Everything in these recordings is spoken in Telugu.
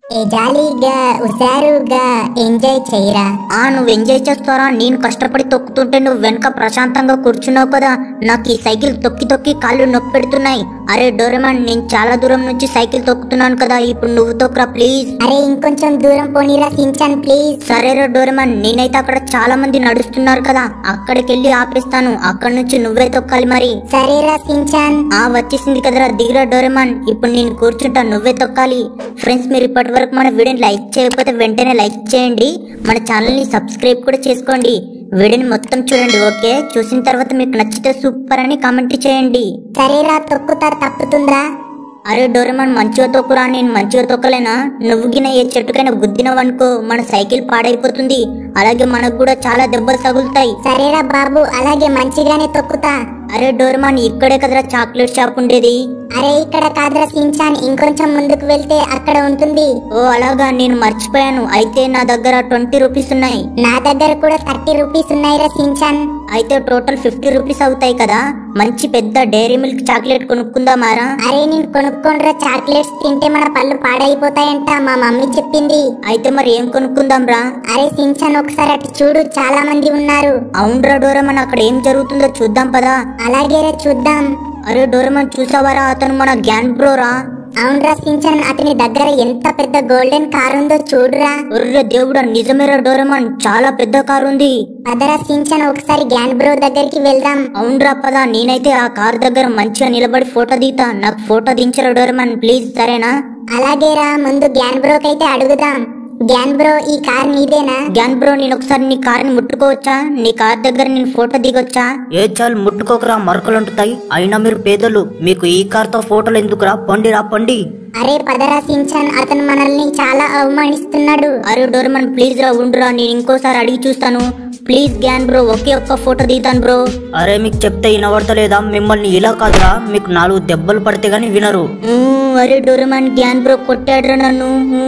ఏ జాలీగా హుషారుగా ఎంజాయ్ చేయరా ఆ నువ్వు ఎంజాయ్ చేస్తారా నేను కష్టపడి తొక్కుతుంటే నువ్వు వెనక ప్రశాంతంగా కూర్చున్నావు కదా నాకు ఈ సైకిల్ తొక్కి తొక్కి కాళ్ళు నొప్పి పెడుతున్నాయి అరే డోరేమాన్ నేను చాలా దూరం నుంచి సైకిల్ తొక్కుతున్నాను కదా ఇప్పుడు నువ్వు తొక్కురా ప్లీజ్ అరే ఇంకొంచెం దూరం పోనీరా సించాన్ ప్లీజ్ సరేరా డోరేమాన్ నేనైతే అక్కడ చాలా మంది నడుస్తున్నారు కదా అక్కడికి వెళ్ళి ఆపేస్తాను అక్కడ నుంచి నువ్వే తొక్కాలి మరి సరేరా సించాన్ ఆ వచ్చేసింది కదరా దిగిరా డోరేమాన్ ఇప్పుడు నేను కూర్చుంటా నువ్వే తొక్కాలి ఫ్రెండ్స్ మీరు ఇప్పటి వరకు మన వీడియోని లైక్ చేయకపోతే వెంటనే లైక్ చేయండి మన ఛానల్ని సబ్స్క్రైబ్ కూడా చేసుకోండి వీడియోని మొత్తం చూడండి ఓకే చూసిన తర్వాత మీకు నచ్చితే సూపర్ అని కామెంట్ చేయండి సరేరా తొక్కుతా తప్పుతుందా అరే డోరేమాన్ మంచిగా తొక్కురా నేను మంచిగా తొక్కలేనా నువ్వు గిన ఏ చెట్టుకైనా గుద్దినవనుకో మన సైకిల్ పాడైపోతుంది అలాగే మనకు కూడా చాలా దెబ్బలు తగులుతాయి సరేరా బాబు అలాగే మంచిగానే తొక్కుతా అరే డోరేమాన్ ఇక్కడే కదరా చాక్లెట్ షాప్ ఉండేది అరే ఇక్కడ కాదురా సించాన్ ఇంకొంచెం ముందుకు వెళ్తే అక్కడ ఉంటుంది ఓ అలాగా నేను మర్చిపోయాను అయితే నా దగ్గర ట్వంటీ రూపీస్ ఉన్నాయి నా దగ్గర కూడా థర్టీ రూపీస్ ఉన్నాయిరా సించాన్ అయితే టోటల్ ఫిఫ్టీ రూపీస్ అవుతాయి కదా మంచి పెద్ద డైరీ మిల్క్ చాక్లెట్ కొనుక్కుందామారా అరే నేను కొనుక్కోనరా చాక్లెట్స్ తింటే మన పళ్ళు పాడైపోతాయంట మా మమ్మీ చెప్పింది అయితే మరి ఏం కొనుక్కుందాం రా అరే సించాన్ ఒకసారి అటు చూడు చాలా మంది ఉన్నారు అవునరా డోరమన్ అక్కడ ఏం జరుగుతుందో చూద్దాం పదా అలాగేరా చూద్దాం అరే డోరమన్ చూసావారా అతను మన గ్యాన్ బ్రోరా అవునరా సించాన్ అతని దగ్గర ఎంత పెద్ద గోల్డెన్ కార్ ఉందో చూడురా ఒర్రె దేవుడా నిజమేరా డోరమన్ చాలా పెద్ద కారు ఉంది పదరా సించాన్ ఒకసారి గ్యాన్ బ్రో దగ్గరికి వెళ్దాం అవునరా పదా నేనైతే ఆ కార్ దగ్గర మంచిగా నిలబడి ఫోటో దిగుతా నాకు ఫోటో దించరా డోరమన్ ప్లీజ్ సరేనా అలాగేరా ముందు గ్యాన్ బ్రోకి అయితే అడుగుదాం గ్యాన్ బ్రో ఈ కార్ నీదేనా గ్యాన్ బ్రో నేను ఒకసారి నీ కార్ని ముట్టుకోవచ్చా నీ కార్ దగ్గర నేను ఫోటో దిగొచ్చా ఏ చాలు ముట్టుకోకరా మరకలుంటుతాయి అయినా మీరు పేదలు మీకు ఈ కార్తో ఫోటోలు ఎందుకురా పండిరా పండి అరే పదరా సించాన్ అతను మనల్ని చాలా అవమానిస్తున్నాడు అరే డోరమన్ ప్లీజ్ రా ఉండురా నేను ఇంకోసారి అడిగి చూస్తాను ప్లీజ్ గ్యాన్ బ్రో ఒకే ఒక్క ఫోటో దిగుతాను బ్రో అరే మీకు చెప్తే వినబడతలేదా మిమ్మల్ని ఇలా కాదురా మీకు నాలుగు దెబ్బలు పడితే గానీ వినరు ఊ, అరే డోరమన్ గ్యాన్ బ్రో కొట్టాడురా నన్ను ఊ.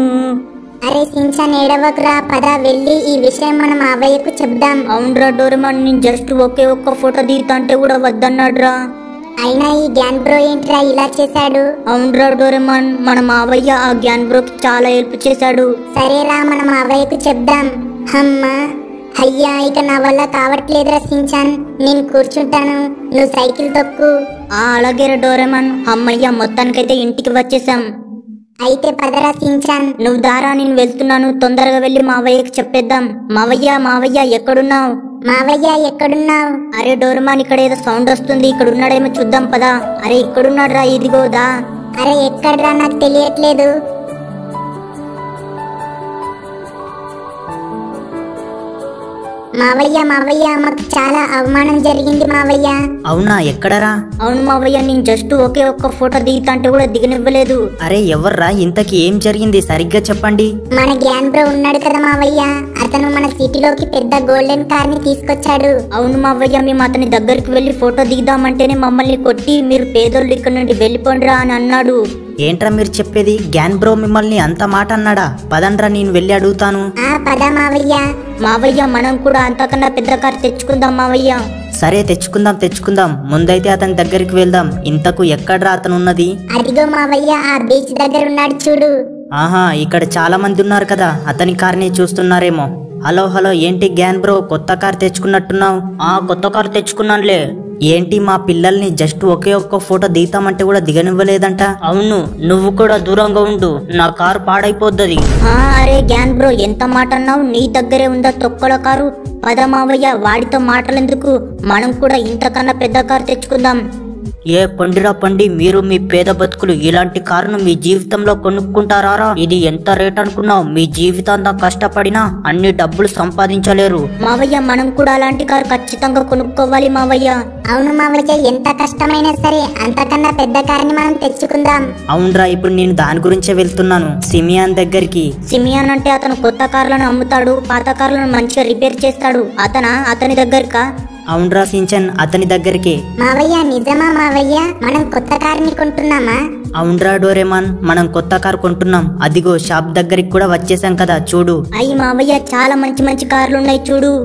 అరే సించాన్ ఏడవకురా పద వెళ్ళి ఈ విషయం మనం మావయ్యకు చెప్దాం అవునరా డోరమన్ నేను జస్ట్ ఒకే ఒక్క ఫోటో దిగుతా అంటే కూడా వద్దన్నాడురా అయినా ఈ గ్యాన్ బ్రో ఏంట్రా ఇలా చేశాడు అవునరా డోరమన్ మన మావయ్య ఆ గ్యాన్ బ్రోకి చాలా హెల్ప్ చేశాడు సరేరా మనం మావయ్యకు చెప్దాం అమ్మా అయ్యా ఇక నా వల్ల కావట్లేదురా సించాన్ నేను కూర్చుంటాను నువ్వు సైకిల్ తొక్కు ఆ అలాగే డోరమన్ అమ్మయ్య మొత్తానికైతే ఇంటికి వచ్చేసాం అయితే పదరా సించాన్ నువ్వు దారా నేను వెళ్తున్నాను తొందరగా వెళ్ళి మావయ్యకి చెప్పేద్దాం మావయ్య మావయ్య ఎక్కడున్నావు మావయ్య ఎక్కడున్నావు అరే డోరమాన్ ఇక్కడ ఏదో సౌండ్ వస్తుంది ఇక్కడ ఉన్నాడేమో చూద్దాం పదా అరే ఇక్కడున్నాడు రా ఇదిగోదా అరే ఎక్కడ్రా నాకు తెలియట్లేదు మావయ్య మావయ్య మాకు చాలా అవమానం జరిగింది మావయ్య అవునా ఎక్కడరా అవును మావయ్య నేను జస్ట్ ఒకే ఒక్క ఫోటో దిగుతా అంటే కూడా దిగనివ్వలేదు అరే ఎవర్రా ఇంతకి ఏం జరిగింది సరిగ్గా చెప్పండి మన గ్యాన్ బ్రో ఉన్నాడు కదా మావయ్య అతను మన సిటీలోకి పెద్ద గోల్డెన్ కార్ ని తీసుకొచ్చాడు అవును మావయ్య మేము అతని దగ్గరికి వెళ్ళి ఫోటో దిగుదామంటేనే మమ్మల్ని కొట్టి మీరు పేదోళ్ళు ఇక్కడ నుండి వెళ్ళిపోండిరా అని అన్నాడు ఏంట్రా మీరు చెప్పేది గ్యాన్ బ్రో మిమ్మల్ని అంత మాట అన్నాడా పదండ్రా నేను వెళ్ళి అడుగుతాను ఆ పద మావయ్య మావయ్య మనం కూడా అంతకన్నా పెద్ద కారు తెచ్చుకుందాం మావయ్య సరే తెచ్చుకుందాం తెచ్చుకుందాం ముందైతే అతని దగ్గరికి వెళ్దాం ఇంతకు ఎక్కడ్రా అతను ఉన్నది అదిగో మావయ్య ఆ బీచ్ దగ్గర ఉన్నాడు చూడు ఆహా ఇక్కడ చాలా మంది ఉన్నారు కదా అతని కార్ని చూస్తున్నారేమో హలో హలో ఏంటి గ్యాన్ బ్రో కొత్త కార్ తెచ్చుకున్నట్టున్నావు ఆ కొత్త కార్ తెచ్చుకున్నానులే ఏంటి మా పిల్లల్ని జస్ట్ ఒకే ఒక్క ఫోటో దిగుతామంటే కూడా దిగనివ్వలేదంట అవును నువ్వు కూడా దూరంగా ఉండు నా కారు పాడైపోద్దది ఆ, అరే గ్యాన్ బ్రో ఎంత మాట అన్నావు నీ దగ్గరే ఉందా తొక్కల కారు పద మావయ్య వాడితో మాటలెందుకు మనం కూడా ఇంతకన్నా పెద్ద కారు తెచ్చుకుందాం ఏ పండిరా పండి మీరు మీ పేద బతుకులు ఇలాంటి కారును మీ జీవితంలో కొనుక్కుంటారా ఇది ఎంత రేట్ అనుకున్నావు మీ జీవితాంతం కష్టపడినా అన్ని డబ్బులు సంపాదించలేరు మావయ్య మనం కూడా అలాంటి కారు ఖచ్చితంగా కొనుక్కోవాలి మావయ్య అవును మావయ్య ఎంత కష్టమైనా సరే అంతకన్నా పెద్ద కారుని మనం తెచ్చుకుందాం అవునరా ఇప్పుడు నేను దాని గురించే వెళ్తున్నాను సిమియాన్ దగ్గరికి సిమియాన్ అంటే అతను కొత్త కార్లను అమ్ముతాడు పాత కార్లను మంచిగా రిపేర్ చేస్తాడు అతనా అతని దగ్గరకా అవునరా సించన్ అతని దగ్గరికి మావయ్య నిజమా మావయ్య మనం కొత్త కారుని కొంటున్నామా అవునరా డోరేమాన్ మనం కొత్త కార్ కొంటున్నాం అదిగో షాప్ దగ్గరికి కూడా వచ్చేసాం కదా చూడు అయ్యి మావయ్య చాలా మంచి మంచి కార్లు ఉన్నాయి చూడు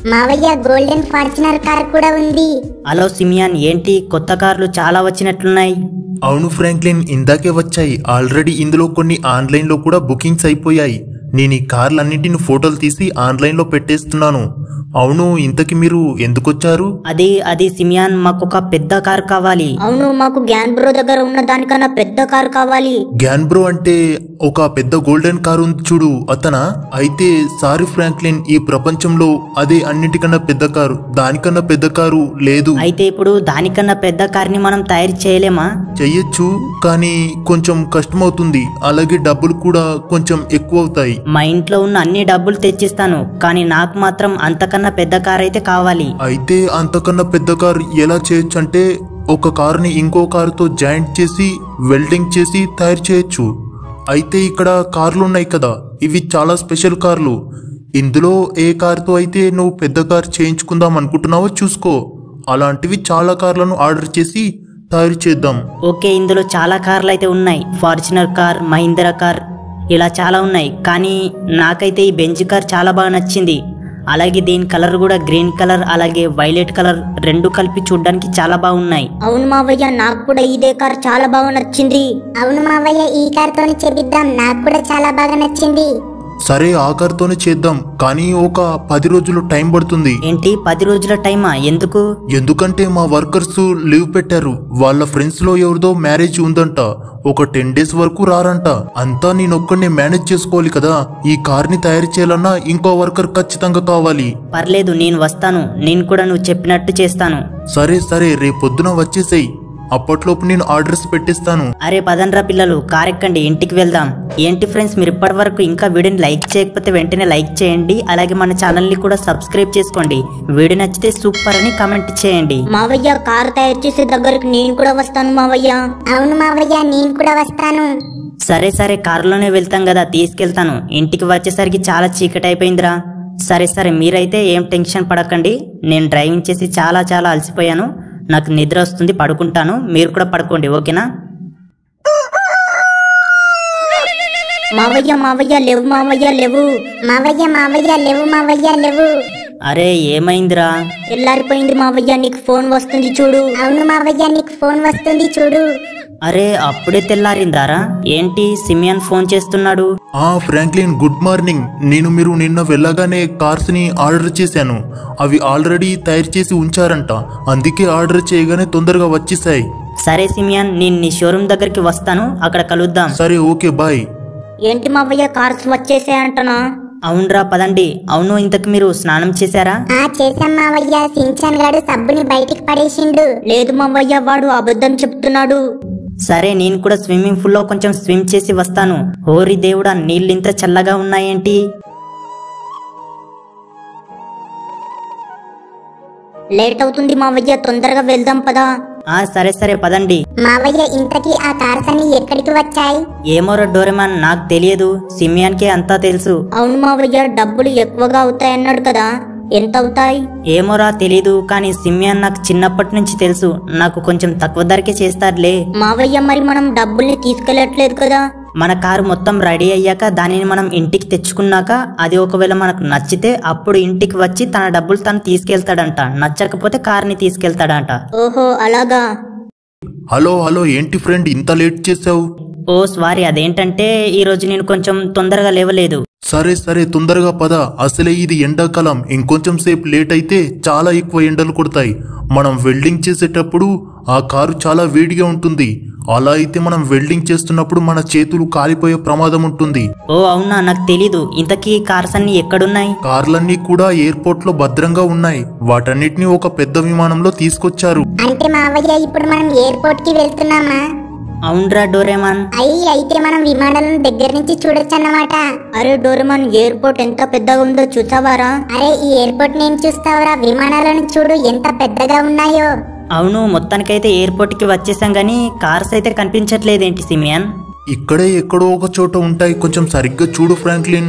మావయ్య గోల్డెన్ ఫార్చునర్ కార్ కూడా ఉంది హలో సిమియాన్ ఏంటి కొత్త కార్లు చాలా వచ్చినట్లున్నాయి అవును ఫ్రాంక్లిన్ ఇందాకే వచ్చాయి ఆల్రెడీ ఇందులో కొన్ని ఆన్లైన్లో కూడా బుకింగ్స్ అయిపోయాయి నేను ఈ కార్లన్నింటిని ఫోటోలు తీసి ఆన్లైన్లో పెట్టేస్తున్నాను అవును ఇంతకి మీరు ఎందుకు వచ్చారు అది అది సిమియాన్ మాకు ఒక పెద్ద కార్ కావాలి అవును మాకు గ్యాన్ బ్రో దగ్గర ఉన్న దానికన్నా పెద్ద కారు కావాలి గ్యాన్ బ్రో అంటే ఒక పెద్ద గోల్డెన్ కారు ఉంది చూడు అతనా అయితే సారీ ఫ్రాంక్లిన్ ఈ ప్రపంచంలో అదే అన్నిటికన్నా పెద్ద కారు దానికన్నా పెద్ద కారు లేదు అయితే ఇప్పుడు దానికన్నా పెద్ద కార్ని మనం తయారు చేయలేమా చెయ్యొచ్చు కానీ కొంచెం కష్టమవుతుంది అలాగే డబ్బులు కూడా కొంచెం ఎక్కువ అవుతాయి మా ఇంట్లో ఉన్న అన్ని డబ్బులు తెచ్చిస్తాను కానీ నాకు మాత్రం అంతకన్నా పెద్ద కార్ అయితే కావాలి అయితే అంతకన్నా పెద్ద కారు ఎలా చేయొచ్చు అంటే ఒక కారుని ఇంకో కారుతో జాయింట్ చేసి వెల్డింగ్ చేసి తయారు చేయొచ్చు అయితే ఇక్కడ కార్లు ఉన్నాయి కదా ఇవి చాలా స్పెషల్ కార్లు ఇందులో ఏ కారుతో అయితే నువ్వు పెద్ద కారు చేయించుకుందాం అనుకుంటున్నావో చూసుకో అలాంటివి చాలా కార్లను ఆర్డర్ చేసి తయారు చేద్దాం ఓకే ఇందులో చాలా కార్లు అయితే ఉన్నాయి ఫార్చునర్ కార్ మహీంద్రా కార్ ఇలా చాలా ఉన్నాయి కానీ నాకైతే ఈ బెంజ్ కార్ చాలా బాగా నచ్చింది అలాగే దీని కలర్ కూడా గ్రీన్ కలర్ అలాగే వైలెట్ కలర్ రెండు కలిపి చూడడానికి చాలా బాగున్నాయి అవును మావయ్య నాకు కూడా ఇదే కార్ చాలా బాగా నచ్చింది అవును మావయ్య ఈ కార్ తోని చేపిద్దాం నాకు కూడా చాలా బాగా నచ్చింది సరే ఆ కారుతోనే చేద్దాం కానీ ఒక పది రోజులు టైం పడుతుంది ఏంటి పది రోజుల టైమా ఎందుకు ఎందుకంటే మా వర్కర్స్ లీవ్ పెట్టారు వాళ్ళ ఫ్రెండ్స్ లో ఎవరిదో మ్యారేజ్ ఉందంట ఒక టెన్ డేస్ వరకు రారంట అంతా నేను ఒక్కడిని మేనేజ్ చేసుకోవాలి కదా ఈ కార్ ని తయారు చేయాలన్నా ఇంకో వర్కర్ ఖచ్చితంగా కావాలి పర్లేదు నేను వస్తాను నేను కూడా నువ్వు చెప్పినట్టు చేస్తాను సరే సరే రేపొద్దున వచ్చేసేయ్ అప్పట్లోపు నేను ఆర్డర్స్ పెట్టిస్తాను అరే పదండ్రా పిల్లలు కార్ ఎక్కండి ఇంటికి వెళ్దాం ఏంటి ఫ్రెండ్స్ మీరు ఇప్పటి వరకు ఇంకా వీడియోని లైక్ చేయకపోతే వెంటనే లైక్ చేయండి అలాగే మన ఛానల్ని కూడా సబ్స్క్రైబ్ చేసుకోండి వీడియో నచ్చితే సూపర్ అని కామెంట్ చేయండి మావయ్య కార్ తయారు చేసే దగ్గరికి నేను కూడా వస్తాను మావయ్య అవును మావయ్య నేను కూడా వస్తాను సరే సరే కారులోనే వెళ్తాం కదా తీసుకెళ్తాను ఇంటికి వచ్చేసరికి చాలా చీకటి అయిపోయిందిరా సరే సరే మీరైతే ఏం టెన్షన్ పడకండి నేను డ్రైవింగ్ చేసి చాలా చాలా అలసిపోయాను నాకు నిద్ర వస్తుంది పడుకుంటాను మీరు కూడా పడుకోండి ఓకేనా మావయ్య మావయ్య లేవు మావయ్య లేవు మావయ్య మావయ్య లేవు మావయ్య లేవు అరే ఏమైందిరా ఎల్లారిపోయింది మావయ్య నీకు ఫోన్ వస్తుంది చూడు అవును మావయ్య నీకు ఫోన్ వస్తుంది చూడు అరే అప్పుడే తెల్లారిందారా ఏంటి సిమియన్ ఫోన్ చేస్తున్నాడు ఆ ఫ్రాంక్లిన్ గుడ్ మార్నింగ్ నేను మీరు నిన్న వెళ్ళగానే కార్స్ ని ఆర్డర్ చేశాను అవి ఆల్రెడీ తయారు చేసి ఉంచారంట అందుకే ఆర్డర్ చేయగానే తొందరగా వచ్చేసాయి సరే సిమియన్ నేను నీ షోరూమ్ దగ్గరికి వస్తాను అక్కడ కలుద్దాం సరే ఓకే బాయ్ ఏంటి మావయ్య కార్స్ వచ్చేసాయంటనా అవునరా పదండి అవును ఇంతకు మీరు స్నానం చేశారా ఆ చేశాం మావయ్య సించాన్ గాడు సబ్బుని బయటికి పడేసిండు లేదు మావయ్య వాడు అబద్ధం చెప్తున్నాడు సరే నేను కూడా స్విమ్మింగ్ పూల్ లో కొంచెం స్విమ్ చేసి వస్తాను హోరి దేవుడా నీళ్ళు ఇంత చల్లగా ఉన్నాయేంటి లేట్ అవుతుంది మావయ్య తొందరగా వెళ్దాం పదా ఆ సరే సరే పదండి మావయ్య ఇంతకీ ఆ కార్స్ అన్ని ఎక్కడికి వచ్చాయి ఏమోరా డోరెమాన్ నాకు తెలియదు సిమియాన్కే అంతా తెలుసు అవును మావయ్య డబ్బులు ఎక్కువగా అవుతాయన్నాడు కదా ఎంత అవుతాయి ఏమోరా తెలీదు కానీ సిమియాన్ నాకు చిన్నప్పటి నుంచి తెలుసు నాకు కొంచెం తక్కువ ధరకే చేస్తారులే మావయ్య మరి మనం డబ్బుల్ని తీసుకెళ్ళట్లేదు కదా మన కారు మొత్తం రెడీ అయ్యాక దానిని మనం ఇంటికి తెచ్చుకున్నాక అది ఒకవేళ మనకు నచ్చితే అప్పుడు ఇంటికి వచ్చి తన డబ్బులు తను తీసుకెళ్తాడంట నచ్చకపోతే కార్ని తీసుకెళ్తాడంట ఓహో అలాగా హలో హలో ఏంటి ఫ్రెండ్ ఇంత లేట్ చేసావు ఓ సారీ అదేంటంటే ఈరోజు నేను కొంచెం తొందరగా లేవలేదు సరే సరే తొందరగా పద అసలే ఇది ఎండాకాలం ఇంకొంచెం సేపు లేట్ అయితే చాలా ఎక్కువ ఎండలు కొడతాయి మనం వెల్డింగ్ చేసేటప్పుడు ఆ కారు చాలా వేడిగా ఉంటుంది అలా అయితే మనం వెల్డింగ్ చేస్తున్నప్పుడు మన చేతులు కాలిపోయే ప్రమాదం ఉంటుంది ఓ అవునా నాకు తెలీదు ఇంతకీ కార్స్ అన్ని ఎక్కడున్నాయి కార్లన్నీ కూడా ఎయిర్పోర్ట్ లో భద్రంగా ఉన్నాయి వాటన్నిటిని ఒక పెద్ద విమానంలో తీసుకొచ్చారు అంటే మావయ్య ఇప్పుడు మనం ఎయిర్పోర్ట్ కి వెళ్తున్నామా అవునరా డోరేమాన్ అయ్యి అయితే మనం విమానాలను దగ్గర నుంచి చూడొచ్చు అన్నమాట అరే డోరమాన్ ఎయిర్పోర్ట్ ఎంత పెద్దగా ఉందో చూసావారా అరే ఈ ఎయిర్పోర్ట్ నేను చూస్తావురా విమానాలను చూడు ఎంత పెద్దగా ఉన్నాయో అవును మొత్తానికైతే ఎయిర్పోర్ట్ కి వచ్చేసాం గానీ కార్స్ అయితే కనిపించట్లేదేంటి సిమియన్ ఇక్కడే ఎక్కడో ఒక చోట ఉంటాయి కొంచెం సరిగ్గా చూడు ఫ్రాంక్లిన్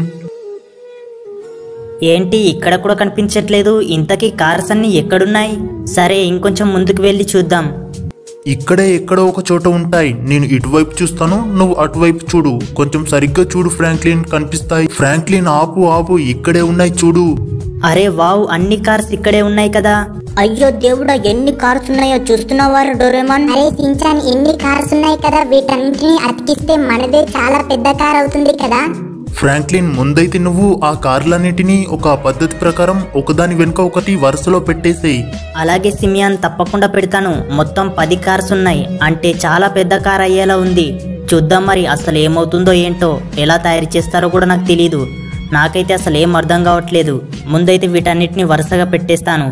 ఏంటి ఇక్కడ కూడా కనిపించట్లేదు ఇంతకీ కార్స్ అన్ని ఎక్కడున్నాయి సరే ఇంకొంచెం ముందుకు వెళ్ళి చూద్దాం ఇక్కడే ఎక్కడో ఒక చోట ఉంటాయి నేను ఇటువైపు చూస్తాను నువ్వు అటువైపు చూడు కొంచెం సరిగ్గా చూడు ఫ్రాంక్లిన్ కనిపిస్తాయి ఫ్రాంక్లిన్ ఆపు ఆపు ఇక్కడే ఉన్నాయి చూడు అరే వావ్ అన్ని కార్స్ ఇక్కడే ఉన్నాయి కదా అయ్యో దేవుడా ఎన్ని కార్స్ ఉన్నాయో చూస్తున్నావారా డోరేమాన్ అరే సించాన్ ఎన్ని కార్స్ ఉన్నాయి కదా వీటన్నింటినీ అతికిస్తే మనదే చాలా పెద్ద కార్ అవుతుంది కదా ఫ్రాంక్లిన్ ముందైతే నువ్వు ఆ కార్లన్నిటినీ ఒక పద్ధతి ప్రకారం ఒకదాని వెనుక ఒకటి వరుసలో పెట్టేసేయి అలాగే సిమియాన్ తప్పకుండా పెడతాను మొత్తం పది కార్స్ ఉన్నాయి అంటే చాలా పెద్ద కార్ అయ్యేలా ఉంది చూద్దాం మరి అసలు ఏమవుతుందో ఏంటో ఎలా తయారు చేస్తారో కూడా నాకు తెలియదు నాకైతే అసలు ఏం అర్థం కావట్లేదు ముందైతే వీటన్నిటిని వరుసగా పెట్టేస్తాను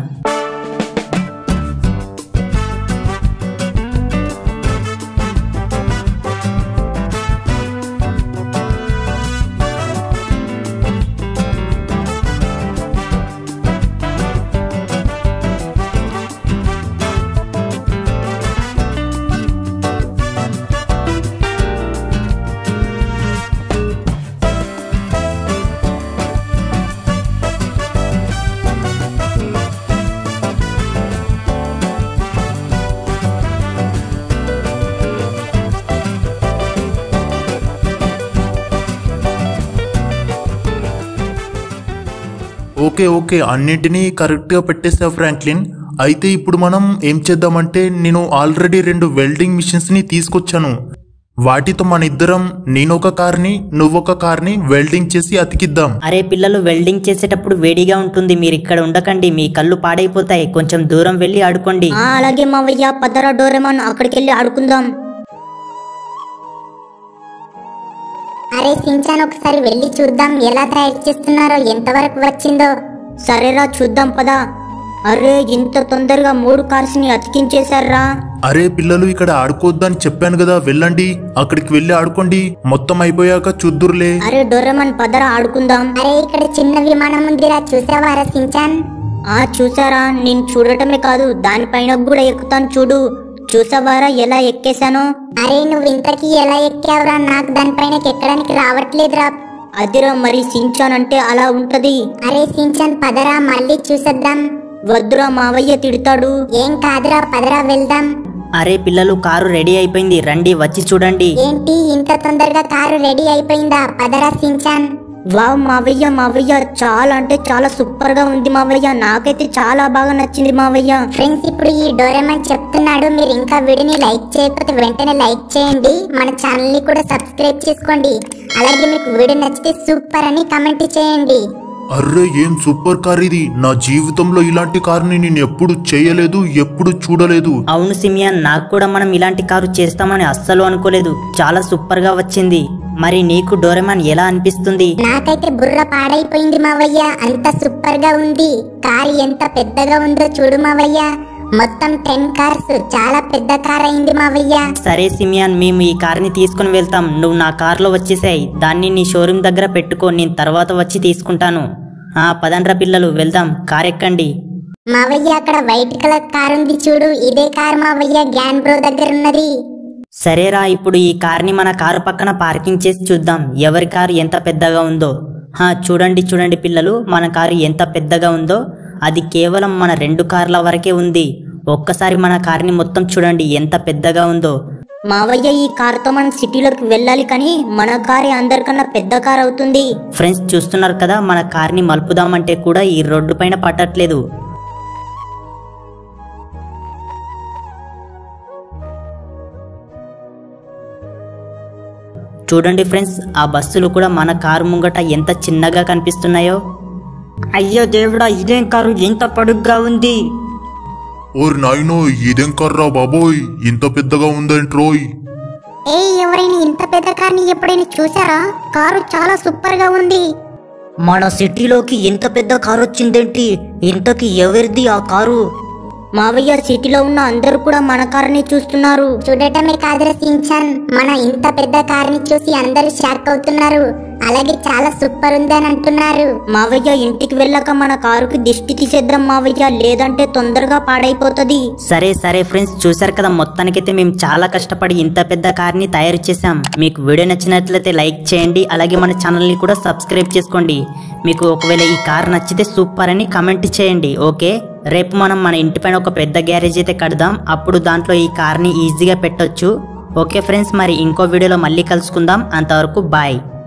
ఓకే ఓకే అన్నింటినీ కరెక్ట్గా పెట్టేసావు ఫ్రాంక్లిన్ అయితే ఇప్పుడు మనం ఏం చేద్దామంటే నేను ఆల్రెడీ రెండు వెల్డింగ్ మిషన్స్ని తీసుకొచ్చాను వాటితో మన ఇద్దరం నేను ఒక కార్ని నువ్వొక కార్ని వెల్డింగ్ చేసి అతికిద్దాం అరే పిల్లలు వెల్డింగ్ చేసేటప్పుడు వేడిగా ఉంటుంది మీరు ఇక్కడ ఉండకండి మీ కళ్ళు పాడైపోతాయి కొంచెం దూరం వెళ్ళి ఆడుకోండి ఆ, అలాగే మావయ్య పదరా డోరేమాన్ అక్కడికి వెళ్ళి ఆడుకుందాం అరే సించాన్ ఒకసారి వెళ్ళి చూద్దాం ఎలా తయారు చేస్తున్నారో ఎంతవరకు వచ్చిందో సరేరా చూద్దాం పదా అరే ఇంత తొందరగా మూడు కార్స్ ని అతికించేశారా అరే పిల్లలు ఇక్కడ ఆడుకోవద్దని చెప్పాను కదా వెళ్ళండి అక్కడికి వెళ్ళి ఆడుకోండి మొత్తం అయిపోయాక చూద్దురులే అరే డోరేమాన్ పదరా ఆడుకుందాం అరే ఇక్కడ చిన్న విమానం ఉందిరా చూసావారా సించాన్ ఆ చూసారా నేను చూడటమే కాదు దానిపైన కూడా ఎక్కుతాను చూడు చూసావారా ఎలా ఎక్కేశానో అరే నువ్వు ఇంతకీ ఎలా ఎక్కావురా నాకు దానిపైన ఎక్కడానికి రావట్లేదురా అదిరా మరి సించానంటే అలా ఉంటది అరే సించాన్ పదరా మళ్ళీ చూసేద్దాం వద్దురా మావయ్య తిడతాడు ఏం కాదురా పదరా వెళ్దాం అరే పిల్లలు కారు రెడీ అయిపోయింది రండి వచ్చి చూడండి ఏంటి ఇంత తొందరగా కారు రెడీ అయిపోయిందా పదరా సించాన్ వావ్ మావయ్య మావయ్య చాలా అంటే చాలా సూపర్ గా ఉంది మావయ్య నాకైతే చాలా బాగా నచ్చింది మావయ్య ఫ్రెండ్స్ ఇప్పుడు ఈ డోరేమాన్ చెప్తున్నాడు మీరు ఇంకా వీడియోని లైక్ చేయకపోతే వెంటనే లైక్ చేయండి మన ఛానల్ ని కూడా సబ్స్క్రైబ్ చేసుకోండి అలాగే మీకు వీడియో నచ్చితే సూపర్ అని కమెంట్ చేయండి అర్రే ఏం సూపర్ కార్ ఇది నా జీవితంలో ఇలాంటి కార్ని నేను ఎప్పుడు చేయలేదు ఎప్పుడు చూడలేదు అవును సిమియాన్ నాకు కూడా మనం ఇలాంటి కారు చేస్తామని అస్సలు అనుకోలేదు చాలా సూపర్ గా వచ్చింది మరి నీకు డోరెమాన్ ఎలా అనిపిస్తుంది నాకైతే బుర్ర పాడైపోయింది మావయ్య అంత సూపర్ గా ఉంది కార్ ఎంత పెద్దగా ఉందో చూడు మావయ్య మొత్తం టెన్ కార్స్ చాలా పెద్ద కార్ అయింది మావయ్య సరే సిమియాన్ మేము ఈ కార్ని తీసుకుని వెళ్తాం నువ్వు నా కార్లో వచ్చేసాయి దాన్ని నీ షోరూమ్ దగ్గర పెట్టుకో నేను తర్వాత వచ్చి తీసుకుంటాను ఆ పదండ్రా పిల్లలు వెళ్దాం కార్ ఎక్కండి మావయ్య అక్కడ వైట్ కలర్ కార్ ఉంది చూడు ఇదే కార్ మావయ్య గ్యాన్ బ్రో దగ్గర ఉన్నది సరేరా ఇప్పుడు ఈ కార్ని మన కారు పక్కన పార్కింగ్ చేసి చూద్దాం ఎవరి కారు ఎంత పెద్దగా ఉందో హా చూడండి చూడండి పిల్లలు మన కారు ఎంత పెద్దగా ఉందో అది కేవలం మన రెండు కార్ల వరకే ఉంది ఒక్కసారి మన కార్ని మొత్తం చూడండి ఎంత పెద్దగా ఉందో మావయ్య ఈ కారుతో మనం సిటీలోకి వెళ్ళాలి కానీ మన కారే అందరికన్నా పెద్ద కార్ అవుతుంది ఫ్రెండ్స్ చూస్తున్నారు కదా మన కార్ని మలుపుదామంటే కూడా ఈ రోడ్డు పైన పట్టట్లేదు చూడండి ఫ్రెండ్స్ ఆ బస్సులు కూడా మన కారు ముంగట ఎంత చిన్నగా కనిపిస్తున్నాయో అయ్యో దేవుడా ఇదేం కారు ఎంత పొడుగ్గా ఉంది ఓర్ నాయనో ఇదేం కర్రా బాబోయ్ ఇంత పెద్దగా ఉందేంట్రోయ్ ఏ ఎవరైనా ఇంత పెద్ద కార్ని ఎప్పుడైనా చూసారా కారు చాలా సూపర్ గా ఉంది మన సిటీలోకి ఇంత పెద్ద కారు వచ్చిందేంటి ఇంతకి ఎవరిది ఆ కారు మావయ్య సిటీలో ఉన్న అందరూ కూడా మన కారుని చూస్తున్నారు చూడటమే కాదురా సించాన్ మన ఇంత పెద్ద కార్ని చూసి అందరూ షాక్ అవుతున్నారు అలాగే చాలా సూపర్ ఉంది అని అంటున్నారు మావయ్య ఇంటికి వెళ్ళాక మన కారుకి దిష్టి తీసేద్దాం మావయ్య లేదంటే తొందరగా పాడైపోతది సరే సరే ఫ్రెండ్స్ చూసారు కదా మొత్తానికైతే మేము చాలా కష్టపడి ఇంత పెద్ద కార్ని తయారు చేసాం మీకు వీడియో నచ్చినట్లయితే లైక్ చేయండి అలాగే మన ఛానల్ని కూడా సబ్స్క్రైబ్ చేసుకోండి మీకు ఒకవేళ ఈ కార్ నచ్చితే సూపర్ అని కమెంట్ చేయండి ఓకే రేపు మనం మన ఇంటి పైన ఒక పెద్ద గ్యారేజ్ అయితే కడదాం అప్పుడు దాంట్లో ఈ కార్ని ఈజీగా పెట్టొచ్చు ఓకే ఫ్రెండ్స్ మరి ఇంకో వీడియోలో మళ్ళీ కలుసుకుందాం అంతవరకు బాయ్